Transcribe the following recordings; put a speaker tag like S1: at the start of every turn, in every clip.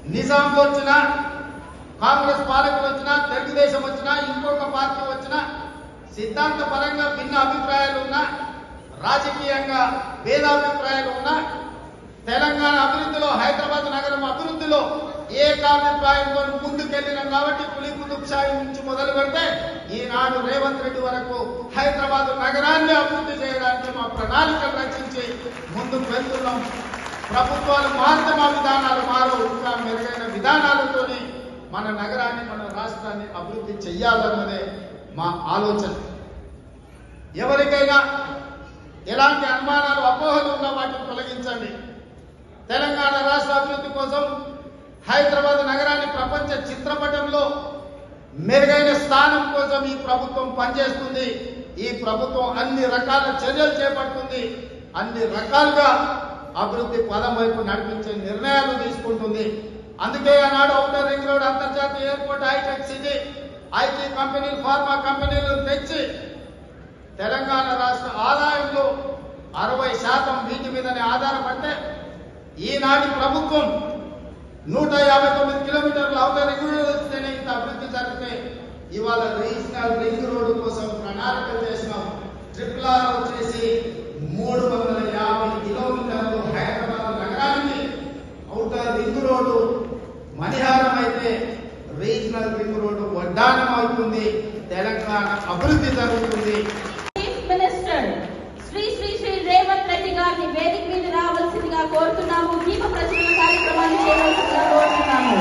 S1: నిజాం వచ్చినా కాంగ్రెస్ పాలకులు వచ్చినా తెలుగుదేశం వచ్చినా ఇంకొక పార్టీ వచ్చినా సిద్ధాంత పరంగా భిన్న అభిప్రాయాలు ఉన్నా రాజకీయంగా భేదాభిప్రాయాలు ఉన్నా తెలంగాణ అభివృద్ధిలో హైదరాబాద్ నగరం అభివృద్ధిలో ఏకాభిప్రాయంతో ముందుకెళ్లినాం కాబట్టి పులి కుతుబ్షాయి నుంచి మొదలు పెడితే ఈనాడు రేవంత్ రెడ్డి వరకు హైదరాబాద్ నగరాన్ని అభివృద్ధి చేయడానికి మా ప్రణాళికలు రచించి ముందుకు వెళ్తున్నాం ప్రభుత్వాలు మారితే మా విధానాలు మారు ఇంకా మెరుగైన విధానాలతోని మన నగరాన్ని మన రాష్ట్రాన్ని అభివృద్ధి చెయ్యాలన్నదే మా ఆలోచన ఎవరికైనా ఎలాంటి అనుమానాలు అపోహలు ఉన్నా వాటిని తొలగించండి తెలంగాణ రాష్ట్ర అభివృద్ధి కోసం హైదరాబాద్ నగరాన్ని ప్రపంచ చిత్రపటంలో మెరుగైన స్థానం కోసం ఈ ప్రభుత్వం పనిచేస్తుంది ఈ ప్రభుత్వం అన్ని రకాల చర్యలు చేపడుతుంది అన్ని రకాలుగా అభివృద్ధి పదం వైపు నడిపించే నిర్ణయాలు తీసుకుంటుంది అందుకే ఆనాడు ఔటర్ రింగ్ రోడ్ అంతర్జాతీయ ఎయిర్పోర్ట్ హైటెక్ సిటీ ఐటీ కంపెనీలు ఫార్మా కంపెనీలు తెచ్చి తెలంగాణ రాష్ట్ర ఆదాయంలో అరవై శాతం వీటి మీదనే ఆధారపడితే ఈనాటి ప్రభుత్వం నూట యాభై తొమ్మిది కిలోమీటర్ల ఔటర్ రింగ్ రోడ్ వస్తేనే ఇంత అభివృద్ధి జరిగితే ఇవాళ రీజనల్ రింగ్ రోడ్డు కోసం ప్రణాళిక చేసినాం ట్రిపుల్ ఆర్ వచ్చేసి మూడు వందల యాభై కిలోమీటర్లు హైదరాబాద్ నగరానికి ఔటర్ రింగ్ రోడ్డు మణిహారం అయితే రీజనల్ రింగ్ రోడ్డు వడ్డానం అవుతుంది తెలంగాణ అభివృద్ధి జరుగుతుంది
S2: చీఫ్ మినిస్టర్ శ్రీ శ్రీ శ్రీ రేవంత్ రెడ్డి గారిని వేదిక మీద రావాల్సిందిగా కోరుతున్నాము దీప ప్రచురణ కార్యక్రమాన్ని చేయవలసిందిగా కోరుతున్నాము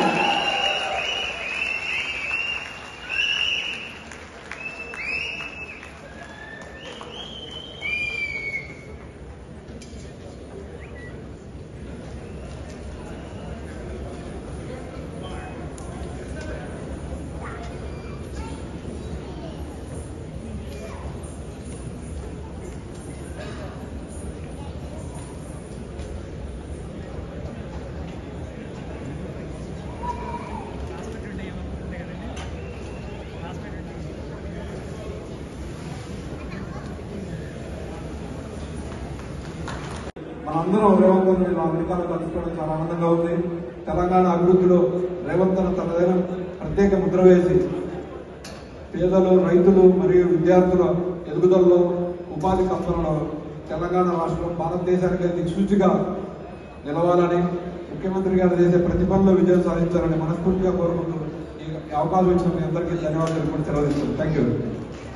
S3: మనందరం రేవంత్ రెడ్డి అమెరికాలో కలుసుకోవడం చాలా ఆనందంగా ఉంది తెలంగాణ అభివృద్ధిలో రేవంత్ అన్న తనదైన ప్రత్యేక ముద్ర వేసి పేదలు రైతులు మరియు విద్యార్థుల ఎదుగుదలలో ఉపాధి కల్పనలో తెలంగాణ రాష్ట్రం భారతదేశానికి దిక్సూచిగా నిలవాలని ముఖ్యమంత్రి గారు చేసే ప్రతి పనిలో విజయం సాధించాలని మనస్ఫూర్తిగా కోరుకుంటూ ఈ అవకాశం ఇచ్చిన మీ అందరికీ ధన్యవాదాలు కూడా సెలవు థ్యాంక్ యూ